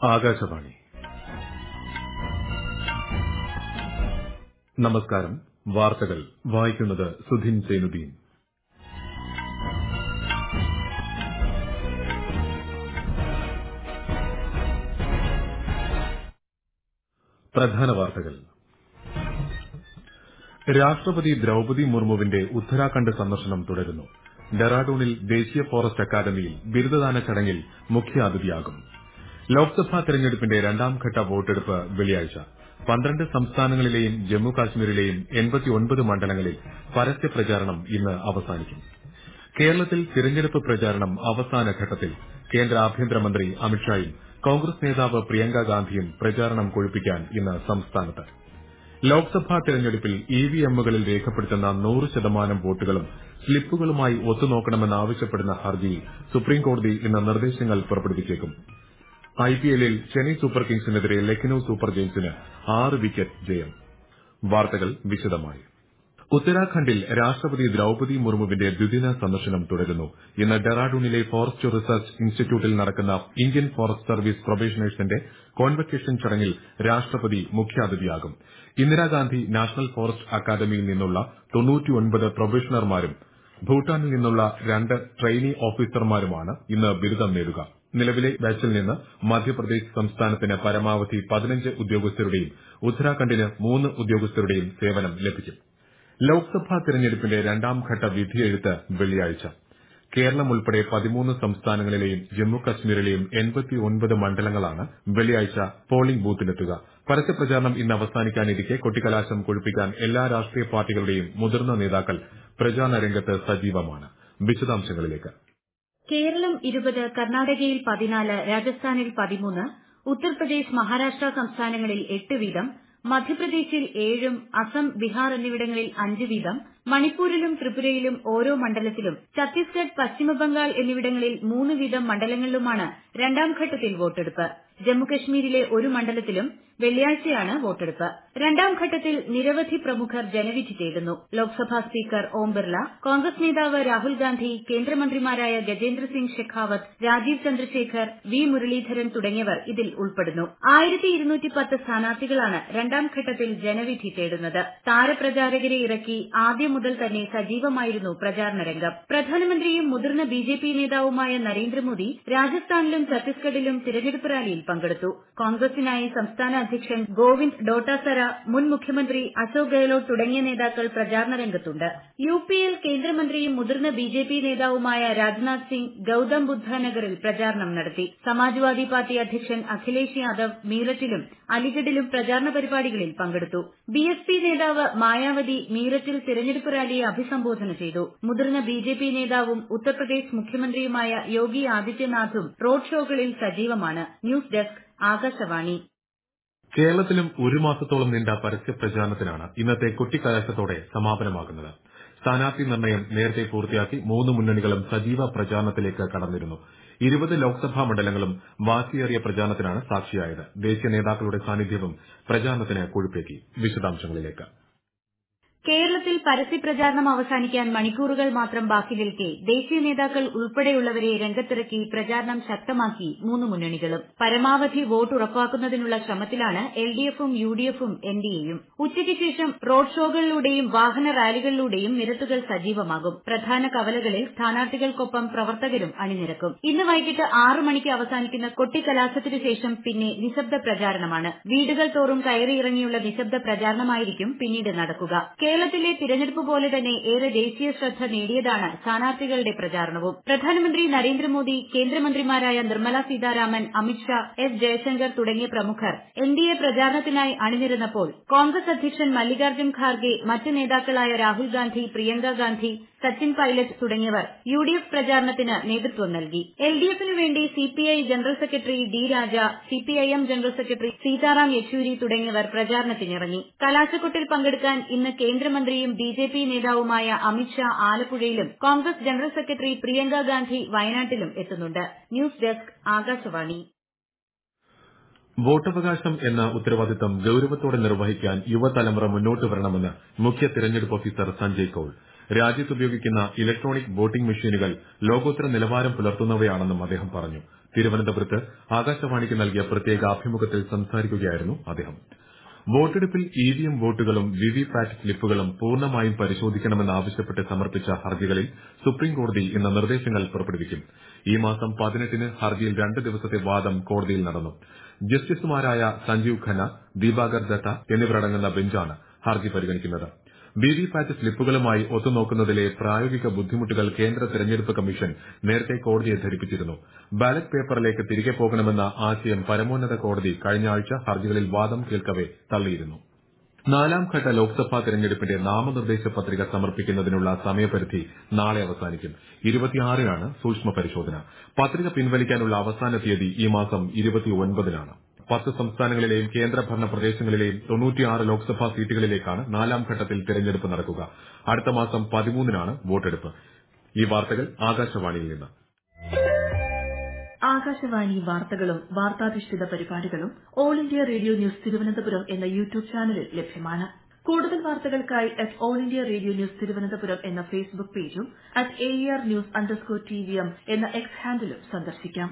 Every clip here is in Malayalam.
ആകാശവാണി നമസ്കാരം വാർത്തകൾ വായിക്കുന്നത് സുധിൻ സേനുദ്ദീൻ പ്രധാന വാർത്തകൾ രാഷ്ട്രപതി ദ്രൌപതി മുർമുവിന്റെ ഉത്തരാഖണ്ഡ് സന്ദർശനം തുടരുന്നു ഡെറാഡൂണിൽ ദേശീയ ഫോറസ്റ്റ് അക്കാദമിയിൽ ബിരുദദാന ചടങ്ങിൽ മുഖ്യാതിഥിയാകും ലോക്സഭാ തെരഞ്ഞെടുപ്പിന്റെ രണ്ടാംഘട്ട വോട്ടെടുപ്പ് വെള്ളിയാഴ്ച പന്ത്രണ്ട് സംസ്ഥാനങ്ങളിലെയും ജമ്മു കാശ്മീരിലെയും എൺപത്തിയൊൻപത് മണ്ഡലങ്ങളിൽ പരസ്യ പ്രചാരണം ഇന്ന് അവസാനിക്കും കേരളത്തിൽ തിരഞ്ഞെടുപ്പ് പ്രചാരണം അവസാന ഘട്ടത്തിൽ കേന്ദ്ര ആഭ്യന്തരമന്ത്രി അമിത്ഷായും കോൺഗ്രസ് നേതാവ് പ്രിയങ്ക ഗാന്ധിയും പ്രചാരണം കൊഴുപ്പിക്കാൻ ഇന്ന് സംസ്ഥാനത്ത് ലോക്സഭാ തെരഞ്ഞെടുപ്പിൽ ഇവിഎമ്മുകളിൽ രേഖപ്പെടുത്തുന്ന നൂറ് ശതമാനം വോട്ടുകളും സ്ലിപ്പുകളുമായി ഒത്തുനോക്കണമെന്നാവശ്യപ്പെടുന്ന ഹർജിയിൽ സുപ്രീംകോടതി ഇന്ന് നിർദ്ദേശങ്ങൾ പുറപ്പെടുവിച്ചേക്കും ഐപിഎല്ലിൽ ചെന്നൈ സൂപ്പർ കിങ്സിനെതിരെ ലക്നൌ സൂപ്പർ ജയൻസിന് ആറ് വിക്കറ്റ് ജയം വാർത്തകൾ വിശദമായി ഉത്തരാഖണ്ഡിൽ രാഷ്ട്രപതി ദ്രൌപതി മുർമുവിന്റെ ദ്വിദിന സന്ദർശനം തുടരുന്നു ഇന്ന് ഡെറാഡൂണിലെ ഫോറസ്റ്റ് റിസർച്ച് ഇൻസ്റ്റിറ്റ്യൂട്ടിൽ നടക്കുന്ന ഇന്ത്യൻ ഫോറസ്റ്റ് സർവീസ് പ്രൊബേഷനേഴ്സിന്റെ കോൺവക്കേഷൻ ചടങ്ങിൽ രാഷ്ട്രപതി മുഖ്യാതിഥിയാകും ഇന്ദിരാഗാന്ധി നാഷണൽ ഫോറസ്റ്റ് അക്കാദമിയിൽ നിന്നുള്ള പ്രൊബേഷണർമാരും ഭൂട്ടാനിൽ നിന്നുള്ള രണ്ട് ട്രെയിനി ഓഫീസർമാരുമാണ് ഇന്ന് ബിരുദം നേടുക നിലവിലെ ബാച്ചിൽ നിന്ന് മധ്യപ്രദേശ് സംസ്ഥാനത്തിന് പരമാവധി പതിനഞ്ച് ഉദ്യോഗസ്ഥരുടെയും ഉത്തരാഖണ്ഡിന് മൂന്ന് ഉദ്യോഗസ്ഥരുടെയും സേവനം ലഭിക്കും ലോക്സഭാ തെരഞ്ഞെടുപ്പിന്റെ രണ്ടാംഘട്ട വിധിയെഴുത്ത് വെള്ളിയാഴ്ച കേരളം ഉൾപ്പെടെ പതിമൂന്ന് സംസ്ഥാനങ്ങളിലെയും ജമ്മു കശ്മീരിലെയും എൺപത്തിയൊൻപത് മണ്ഡലങ്ങളാണ് വെള്ളിയാഴ്ച പോളിംഗ് ബൂത്തിലെത്തുക പരസ്യപ്രചാരണം ഇന്ന് അവസാനിക്കാനിരിക്കെ കൊട്ടിക്കലാശം കൊഴുപ്പിക്കാൻ എല്ലാ രാഷ്ട്രീയ പാർട്ടികളുടെയും മുതിർന്ന നേതാക്കൾ പ്രചാരണ രംഗത്ത് സജീവമാണ് വിശദാംശങ്ങളിലേക്ക് കേരളം ഇരുപത് കർണാടകയിൽ പതിനാല് രാജസ്ഥാനിൽ പതിമൂന്ന് ഉത്തർപ്രദേശ് മഹാരാഷ്ട്ര സംസ്ഥാനങ്ങളിൽ എട്ട് വീതം മധ്യപ്രദേശിൽ ഏഴും അസം ബിഹാർ എന്നിവിടങ്ങളിൽ അഞ്ച് വീതം മണിപ്പൂരിലും ത്രിപുരയിലും ഓരോ മണ്ഡലത്തിലും ഛത്തീസ്ഗഡ് പശ്ചിമബംഗാൾ എന്നിവിടങ്ങളിൽ മൂന്ന് വീതം മണ്ഡലങ്ങളിലുമാണ് രണ്ടാംഘട്ടത്തിൽ വോട്ടെടുപ്പ് ജമ്മുകശ്മീരിലെ ഒരു മണ്ഡലത്തിലും വെള്ളിയാഴ്ചയാണ് വോട്ടെടുപ്പ് രണ്ടാംഘട്ടത്തിൽ നിരവധി പ്രമുഖർ ജനവിധി തേടുന്നു ലോക്സഭാ സ്പീക്കർ ഓം ബിർല കോൺഗ്രസ് നേതാവ് രാഹുൽ ഗാന്ധി കേന്ദ്രമന്ത്രിമാരായ ഗജേന്ദ്ര സിംഗ് ഷെഖാവത്ത് രാജീവ് ചന്ദ്രശേഖർ വി മുരളീധരൻ തുടങ്ങിയവർ ഇതിൽ ഉൾപ്പെടുന്നു സ്ഥാനാർത്ഥികളാണ് രണ്ടാംഘട്ടത്തിൽ ജനവിധി തേടുന്നത് താരപ്രചാരകരെ ഇറക്കി ആദ്യം മുതൽ തന്നെ സജീവമായിരുന്നു പ്രചാരണ രംഗം പ്രധാനമന്ത്രിയും മുതിർന്ന ബിജെപി നേതാവുമായ നരേന്ദ്രമോദി രാജസ്ഥാനിലും ഛത്തീസ്ഗഡിലും തിരഞ്ഞെടുപ്പ് റാലിയിൽ പങ്കെടുത്തു കോൺഗ്രസിനായി സംസ്ഥാന അധ്യക്ഷൻ ഗോവിന്ദ് ഡോട്ടാസറ മുൻ മുഖ്യമന്ത്രി അശോക് ഗെഹ്ലോട്ട് തുടങ്ങിയ നേതാക്കൾ പ്രചാരണ രംഗത്തുണ്ട് യുപിയിൽ കേന്ദ്രമന്ത്രിയും മുതിർന്ന ബിജെപി നേതാവുമായ രാജ്നാഥ് സിംഗ് ഗൌതം ബുദ്ധ നഗറിൽ പ്രചാരണം നടത്തി സമാജ്വാദി പാർട്ടി അധ്യക്ഷൻ അഖിലേഷ് യാദവ് മീററ്റിലും അലിഗഡിലും പ്രചാരണ പരിപാടികളിൽ പങ്കെടുത്തു ബിഎസ്പി നേതാവ് മായാവതി മീററ്റിൽ തിരഞ്ഞെടുപ്പ് റാലിയെ അഭിസംബോധന ചെയ്തു മുതിർന്ന ബിജെപി നേതാവും ഉത്തർപ്രദേശ് മുഖ്യമന്ത്രിയുമായ യോഗി ആദിത്യനാഥും റോഡ് ഷോകളിൽ സജീവമാണ് ന്യൂസ് ഡെസ്ക് ആകാശവാണി കേരളത്തിലും ഒരു മാസത്തോളം നീണ്ട പരസ്യ പ്രചാരണത്തിനാണ് ഇന്നത്തെ കൊട്ടിക്കലാശത്തോടെ സമാപനമാകുന്നത് സ്ഥാനാർത്ഥി നിർണയം നേരത്തെ പൂർത്തിയാക്കി മൂന്ന് മുന്നണികളും സജീവ പ്രചാരണത്തിലേക്ക് കടന്നിരുന്നു ഇരുപത് ലോക്സഭാ മണ്ഡലങ്ങളും വാശിയേറിയ പ്രചാരണത്തിനാണ് സാക്ഷിയായത് ദേശീയ നേതാക്കളുടെ സാന്നിധ്യവും പ്രചാരണത്തിന് കൊഴുപ്പേക്കി വിശദാംശങ്ങളിലേക്ക് കേരളത്തിൽ പരസ്യപ്രചാരണം അവസാനിക്കാൻ മണിക്കൂറുകൾ മാത്രം ബാക്കി നിൽക്കെ ദേശീയ നേതാക്കൾ ഉൾപ്പെടെയുള്ളവരെ രംഗത്തിറക്കി പ്രചാരണം ശക്തമാക്കി മൂന്ന് മുന്നണികളും പരമാവധി വോട്ട് ഉറപ്പാക്കുന്നതിനുള്ള ശ്രമത്തിലാണ് എൽഡിഎഫും യുഡിഎഫും എൻഡിഎയും ഉച്ചയ്ക്ക് ശേഷം റോഡ് ഷോകളിലൂടെയും വാഹന റാലികളിലൂടെയും നിരത്തുകൾ സജീവമാകും പ്രധാന കവലകളിൽ സ്ഥാനാർത്ഥികൾക്കൊപ്പം പ്രവർത്തകരും അണിനിരക്കും ഇന്ന് വൈകിട്ട് ആറ് മണിക്ക് അവസാനിക്കുന്ന കൊട്ടിക്കലാശത്തിനു ശേഷം പിന്നെ നിശബ്ദ പ്രചാരണമാണ് വീടുകൾ തോറും കയറിയിറങ്ങിയുള്ള നിശബ്ദ പ്രചാരണമായിരിക്കും പിന്നീട് നടക്കുക കേരളത്തിലെ തിരഞ്ഞെടുപ്പ് പോലെ തന്നെ ഏറെ ദേശീയ ശ്രദ്ധ നേടിയതാണ് സ്ഥാനാർത്ഥികളുടെ പ്രചാരണവും പ്രധാനമന്ത്രി നരേന്ദ്രമോദി കേന്ദ്രമന്ത്രിമാരായ നിർമ്മല സീതാരാമൻ അമിത്ഷാ എസ് ജയശങ്കർ തുടങ്ങിയ പ്രമുഖർ എൻഡിഎ പ്രചാരണത്തിനായി അണിനിരന്നപ്പോൾ കോൺഗ്രസ് അധ്യക്ഷൻ മല്ലികാർജ്ജുൻ ഖാർഗെ മറ്റ് നേതാക്കളായ രാഹുൽ ഗാന്ധി പ്രിയങ്ക ഗാന്ധി സച്ചിൻ പൈലറ്റ് തുടങ്ങിയവർ യുഡിഎഫ് പ്രചാരണത്തിന് നേതൃത്വം നൽകി എൽഡിഎഫിനു വേണ്ടി CPI general secretary D Raja CPIM general secretary Sitaram Yechury തുടങ്ങിയവർ പ്രചാരണത്തിനിറങ്ങി കലാശക്കൊട്ടിൽ പങ്കെടുക്കാൻ ഇന്ന് കേന്ദ്രമന്ത്രിയും ബിജെപി നേതാവുമായ അമിത്ഷാ ആലപ്പുഴയിലും കോൺഗ്രസ് ജനറൽ സെക്രട്ടറി പ്രിയങ്ക ഗാന്ധി വയനാട്ടിലും എത്തുന്നുണ്ട് ന്യൂസ് ഡെസ്ക് ആകാശവാണി വോട്ടവകാശം എന്ന ഉത്തരവാദിത്തം ഗൌരവത്തോടെ നിർവഹിക്കാൻ യുവതലമുറ മുന്നോട്ട് വരണമെന്ന് മുഖ്യ തെരഞ്ഞെടുപ്പ് ഓഫീസർ സഞ്ജയ് കൌൾ രാജ്യത്ത് ഉപയോഗിക്കുന്ന ഇലക്ട്രോണിക് വോട്ടിംഗ് മെഷീനുകൾ ലോകോത്തര നിലവാരം പുലർത്തുന്നവയാണെന്നും അദ്ദേഹം പറഞ്ഞു തിരുവനന്തപുരത്ത് ആകാശവാണിക്ക് നൽകിയ പ്രത്യേക അഭിമുഖത്തിൽ സംസാരിക്കുകയായിരുന്നു അദ്ദേഹം വോട്ടെടുപ്പിൽ ഇവിഎം വോട്ടുകളും വിവിപാറ്റ് സ്ലിപ്പുകളും പൂർണ്ണമായും പരിശോധിക്കണമെന്നാവശ്യപ്പെട്ട് സമർപ്പിച്ച ഹർജികളിൽ സുപ്രീംകോടതി ഇന്ന് നിർദ്ദേശങ്ങൾ പുറപ്പെടുവിക്കും ഈ മാസം പതിനെട്ടിന് ഹർജിയിൽ രണ്ട് ദിവസത്തെ വാദം കോടതിയിൽ നടന്നു ജസ്റ്റിസുമാരായ സഞ്ജീവ് ഖന്ന ദീപാകർ ദത്ത എന്നിവരടങ്ങുന്ന ബെഞ്ചാണ് ഹർജി പരിഗണിക്കുന്നത് വിവിപാറ്റ് സ്ലിപ്പുകളുമായി ഒത്തുനോക്കുന്നതിലെ പ്രായോഗിക ബുദ്ധിമുട്ടുകൾ കേന്ദ്ര തെരഞ്ഞെടുപ്പ് കമ്മീഷൻ നേരത്തെ കോടതിയെ ധരിപ്പിച്ചിരുന്നു ബാലറ്റ് പേപ്പറിലേക്ക് തിരികെ പോകണമെന്ന ആശയം പരമോന്നത കോടതി കഴിഞ്ഞ ആഴ്ച ഹർജികളിൽ വാദം കേൾക്കവെ തള്ളിയിരുന്നു നാലാം ഘട്ട ലോക്സഭാ തെരഞ്ഞെടുപ്പിന്റെ നാമനിർദ്ദേശ പത്രിക സമർപ്പിക്കുന്നതിനുള്ള സമയപരിധി നാളെ അവസാനിക്കും ഇരുപത്തിയാറിനാണ് സൂക്ഷ്മ പരിശോധന പത്രിക പിൻവലിക്കാനുള്ള അവസാന തീയതി ഈ മാസം ഇരുപത്തിയൊൻപതിനാണ് പത്ത് സംസ്ഥാനങ്ങളിലെയും കേന്ദ്രഭരണ പ്രദേശങ്ങളിലെയും തൊണ്ണൂറ്റിയാറ് ലോക്സഭാ സീറ്റുകളിലേക്കാണ് നാലാം ഘട്ടത്തിൽ തെരഞ്ഞെടുപ്പ് നടക്കുക അടുത്ത മാസം പതിമൂന്നിനാണ് വോട്ടെടുപ്പ് ഈ വാർത്തകൾ ആകാശവാണിയിൽ നിന്ന് ആകാശവാണി വാർത്തകളും വാർത്താധിഷ്ഠിത പരിപാടികളും all India radio news Thiruvananthapuram എന്ന യൂട്യൂബ് ചാനലിൽ ലഭ്യമാണ് കൂടുതൽ വാർത്തകൾക്കായി at all India radio news Thiruvananthapuram എന്ന ഫേസ്ബുക്ക് പേജും at A R news underscore T V M എന്ന എക്സ് ഹാൻഡിലും സന്ദർശിക്കാം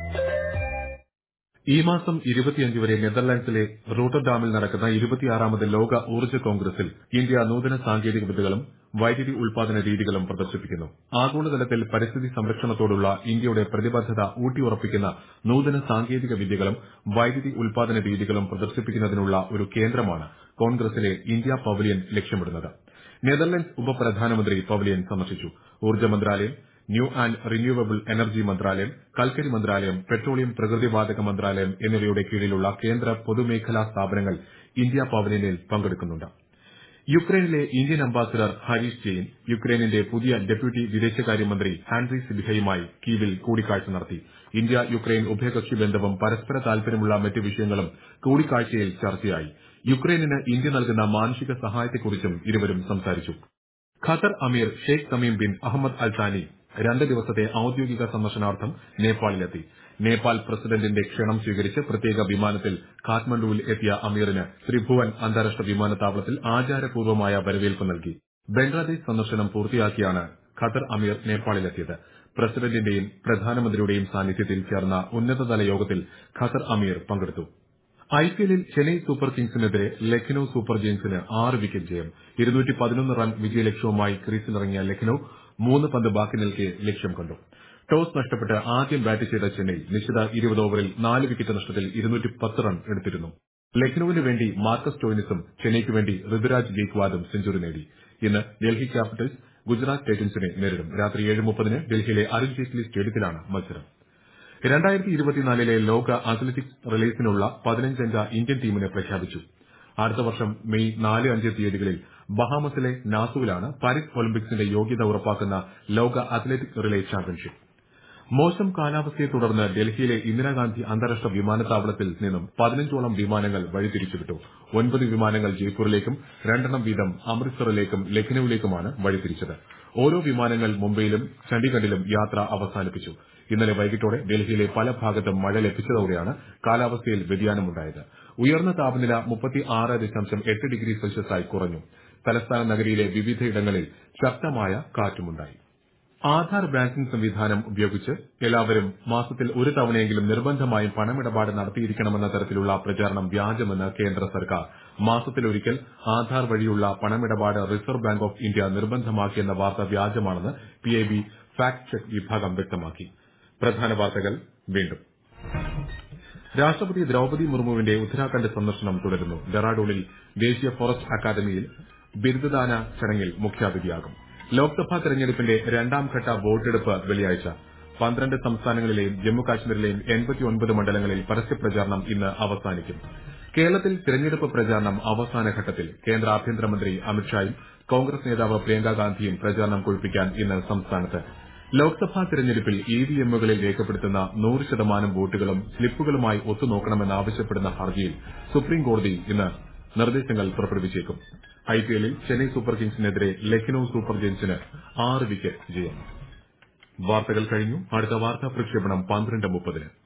ഈ മാസം ഇരുപത്തിയഞ്ച് വരെ നെതർലാൻഡ്സിലെ റോട്ടർഡാമിൽ നടക്കുന്ന ഇരുപത്തിയാറാമത് ലോക ഊർജ്ജ കോൺഗ്രസിൽ ഇന്ത്യ നൂതന സാങ്കേതിക വിദ്യകളും വൈദ്യുതി ഉൽപാദന രീതികളും പ്രദർശിപ്പിക്കുന്നു ആഗോളതലത്തിൽ പരിസ്ഥിതി സംരക്ഷണത്തോടുള്ള ഇന്ത്യയുടെ പ്രതിബദ്ധത ഊട്ടിയുറപ്പിക്കുന്ന നൂതന സാങ്കേതിക വിദ്യകളും വൈദ്യുതി ഉൽപാദന രീതികളും പ്രദർശിപ്പിക്കുന്നതിനുള്ള ഒരു കേന്ദ്രമാണ് കോൺഗ്രസിലെ ഇന്ത്യ പവലിയൻ ലക്ഷ്യമിടുന്നത് നെതർലൻഡ്സ് ഉപപ്രധാനമന്ത്രി പവലിയൻ സന്ദർശിച്ചു ഊർജ്ജ മന്ത്രാലയം ന്യൂ ആൻഡ് റിന്യൂവബിൾ എനർജി മന്ത്രാലയം കൽക്കരി മന്ത്രാലയം പെട്രോളിയം പ്രകൃതിവാതക മന്ത്രാലയം എന്നിവയുടെ കീഴിലുള്ള കേന്ദ്ര പൊതുമേഖലാ സ്ഥാപനങ്ങൾ ഇന്ത്യ പവലിയനിൽ പങ്കെടുക്കുന്നുണ്ട് യുക്രൈനിലെ ഇന്ത്യൻ അംബാസിഡർ ഹരീഷ് ജെയിൻ യുക്രൈനിന്റെ പുതിയ ഡെപ്യൂട്ടി വിദേശകാര്യമന്ത്രി ഹാൻറി സിബിഹയുമായി കീവിൽ കൂടിക്കാഴ്ച നടത്തി ഇന്ത്യ യുക്രൈൻ ഉഭയകക്ഷി ബന്ധവും പരസ്പര താൽപര്യമുള്ള മറ്റ് വിഷയങ്ങളും കൂടിക്കാഴ്ചയിൽ ചർച്ചയായി യുക്രൈനിന് ഇന്ത്യ നൽകുന്ന മാനുഷിക സഹായത്തെക്കുറിച്ചും ഇരുവരും സംസാരിച്ചു ഖത്തർ അമീർ Sheikh Tamim bin Ahmad Al Thani രണ്ട് ദിവസത്തെ ഔദ്യോഗിക സന്ദർശനാർത്ഥം നേപ്പാളിലെത്തി നേപ്പാൾ പ്രസിഡന്റിന്റെ ക്ഷണം സ്വീകരിച്ച് പ്രത്യേക വിമാനത്തിൽ കാഠ്മണ്ഡുവിൽ എത്തിയ അമീറിന് ത്രിഭുവൻ അന്താരാഷ്ട്ര വിമാനത്താവളത്തിൽ ആചാരപൂർവ്വമായ വരവേൽപ്പ് നൽകി ബംഗ്ലാദേശ് സന്ദർശനം പൂർത്തിയാക്കിയാണ് ഖത്തർ അമീർ നേപ്പാളിലെത്തിയത് പ്രസിഡന്റിന്റെയും പ്രധാനമന്ത്രിയുടെയും സാന്നിധ്യത്തിൽ ചേർന്ന ഉന്നതതല യോഗത്തിൽ ഖത്തർ അമീർ പങ്കെടുത്തു ഐപിഎല്ലിൽ ചെന്നൈ സൂപ്പർ കിങ്സിനെതിരെ ലക്നൌ സൂപ്പർ ജയൻസിന് ആറ് വിക്കറ്റ് ജയം റൺ വിജയലക്ഷ്യവുമായി ക്രീസിലിറങ്ങിയ ലക്നൌ മൂന്ന് പന്ത് ബാക്കി നിൽക്കെ ലക്ഷ്യം കണ്ടു ടോസ് നഷ്ടപ്പെട്ട് ആദ്യം ബാറ്റ് ചെയ്ത ചെന്നൈ നിശ്ചിത ഇരുപത് ഓവറിൽ നാല് വിക്കറ്റ് നഷ്ടത്തിൽ റൺ എടുത്തിരുന്നു ലക്നൌവിന് വേണ്ടി മാർക്കസ് ടോയിനിസും ചെന്നൈയ്ക്ക് വേണ്ടി ഋതുരാജ് ഗെയ്ക്വാദും സെഞ്ചുറി നേടി ഇന്ന് ഡൽഹി ക്യാപിറ്റൽസ് ഗുജറാത്ത് ടൈറ്റൻസിനെ നേരിടും രാത്രി ഏഴ് മുപ്പതിന് ഡൽഹിയിലെ അരുൺ ജെയ്റ്റ്ലി സ്റ്റേഡിയത്തിലാണ് മത്സരം രണ്ടായിരത്തി ഇരുപത്തിനാലിലെ ലോക അത്ലറ്റിക്സ് റിലേസിനുള്ള പതിനഞ്ചംഗ ഇന്ത്യൻ ടീമിനെ പ്രഖ്യാപിച്ചു അടുത്ത വർഷം മെയ് നാല് അഞ്ച് തീയതികളിൽ ബഹാമസിലെ നാസുവിലാണ് പാരീസ് ഒളിമ്പിക്സിന്റെ യോഗ്യത ഉറപ്പാക്കുന്ന ലോക അത്ലറ്റിക് റിലേ ചാമ്പ്യൻഷിപ്പ് മോശം കാലാവസ്ഥയെ തുടർന്ന് ഡൽഹിയിലെ ഇന്ദിരാഗാന്ധി അന്താരാഷ്ട്ര വിമാനത്താവളത്തിൽ നിന്നും പതിനഞ്ചോളം വിമാനങ്ങൾ വഴിതിരിച്ചുവിട്ടു ഒൻപത് വിമാനങ്ങൾ ജയ്പൂരിലേക്കും രണ്ടെണ്ണം വീതം അമൃത്സറിലേക്കും ലഖ്നൌവിലേക്കുമാണ് വഴിതിരിച്ചത് ഓരോ വിമാനങ്ങൾ മുംബൈയിലും ചണ്ഡീഗഡിലും യാത്ര അവസാനിപ്പിച്ചു ഇന്നലെ വൈകിട്ടോടെ ഡൽഹിയിലെ പല ഭാഗത്തും മഴ ലഭിച്ചതോടെയാണ് കാലാവസ്ഥയിൽ വ്യതിയാനമുണ്ടായത് ഉയർന്ന താപനില എട്ട് ഡിഗ്രി സെൽഷ്യസായി കുറഞ്ഞു തലസ്ഥാന നഗരിയിലെ വിവിധയിടങ്ങളിൽ ശക്തമായ കാറ്റുമുണ്ടായി ആധാർ ബാങ്കിംഗ് സംവിധാനം ഉപയോഗിച്ച് എല്ലാവരും മാസത്തിൽ ഒരു തവണയെങ്കിലും നിർബന്ധമായും പണമിടപാട് നടത്തിയിരിക്കണമെന്ന തരത്തിലുള്ള പ്രചാരണം വ്യാജമെന്ന് കേന്ദ്ര സർക്കാർ മാസത്തിലൊരിക്കൽ ആധാർ വഴിയുള്ള പണമിടപാട് റിസർവ് ബാങ്ക് ഓഫ് ഇന്ത്യ നിർബന്ധമാക്കിയെന്ന വാർത്ത വ്യാജമാണെന്ന് പിഐബി ഫാക്ട് ചെക്ക് വിഭാഗം വ്യക്തമാക്കി പ്രധാന വാർത്തകൾ വീണ്ടും രാഷ്ട്രപതി ദ്രൌപതി മുർമുവിന്റെ ഉത്തരാഖണ്ഡ് സന്ദർശനം തുടരുന്നു ഡെറാഡൂണിൽ ദേശീയ ഫോറസ്റ്റ് അക്കാദമിയിൽ ബിരുദദാന ചടങ്ങിൽ മുഖ്യാതിഥിയാകും ലോക്സഭാ തെരഞ്ഞെടുപ്പിന്റെ രണ്ടാം ഘട്ട വോട്ടെടുപ്പ് വെള്ളിയാഴ്ച പന്ത്രണ്ട് സംസ്ഥാനങ്ങളിലെയും ജമ്മുകാശ്മീരിലെയും എൺപത്തിയൊൻപത് മണ്ഡലങ്ങളിൽ പരസ്യപ്രചാരണം ഇന്ന് അവസാനിക്കും കേരളത്തിൽ തെരഞ്ഞെടുപ്പ് പ്രചാരണം അവസാന ഘട്ടത്തിൽ കേന്ദ്ര ആഭ്യന്തരമന്ത്രി അമിത്ഷായും കോൺഗ്രസ് നേതാവ് പ്രിയങ്ക ഗാന്ധിയും പ്രചാരണം കൊഴുപ്പിക്കാൻ ഇന്ന് സംസ്ഥാനത്ത് ലോക്സഭാ തെരഞ്ഞെടുപ്പിൽ ഇവിഎമ്മുകളിൽ രേഖപ്പെടുത്തുന്ന നൂറ് ശതമാനം വോട്ടുകളും സ്ലിപ്പുകളുമായി ഒത്തുനോക്കണമെന്നാവശ്യപ്പെടുന്ന ഹർജിയിൽ സുപ്രീംകോടതി ഇന്ന് നിർദ്ദേശങ്ങൾ പുറപ്പെടുവിച്ചേക്കും ഐപിഎല്ലിൽ ചെന്നൈ സൂപ്പർ കിങ്സിനെതിരെ ലക്നൌ സൂപ്പർ ജയൻസിന് ആറ് വിക്കറ്റ് ജയം വാർത്തകൾ കഴിഞ്ഞു അടുത്ത വാർത്താ പ്രക്ഷേപണം പന്ത്രണ്ട് മുപ്പതിന്